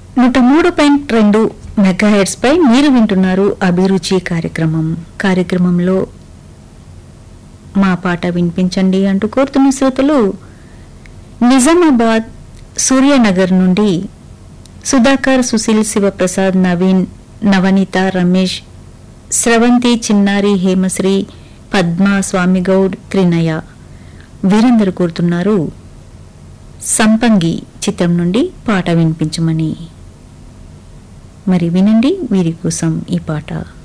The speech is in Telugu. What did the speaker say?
నూట మూడు పాయింట్ రెండు మెగాహెడ్స్ పై మీరు వింటున్నారు అభిరుచి కార్యక్రమం కార్యక్రమంలో మా పాట వినిపించండి అంటూ కోరుతున్న శ్రోతలు నిజామాబాద్ సూర్యనగర్ నుండి సుధాకర్ సుశీల్ శివప్రసాద్ నవీన్ నవనీత రమేష్ స్రవంతి చిన్నారి హేమశ్రీ పద్మ స్వామిగౌడ్ త్రినయ వీరందరూ కోరుతున్నారు సంపంగి చిత్రం నుండి పాట వినిపించమని మరి వినండి వీరి కోసం ఈ పాట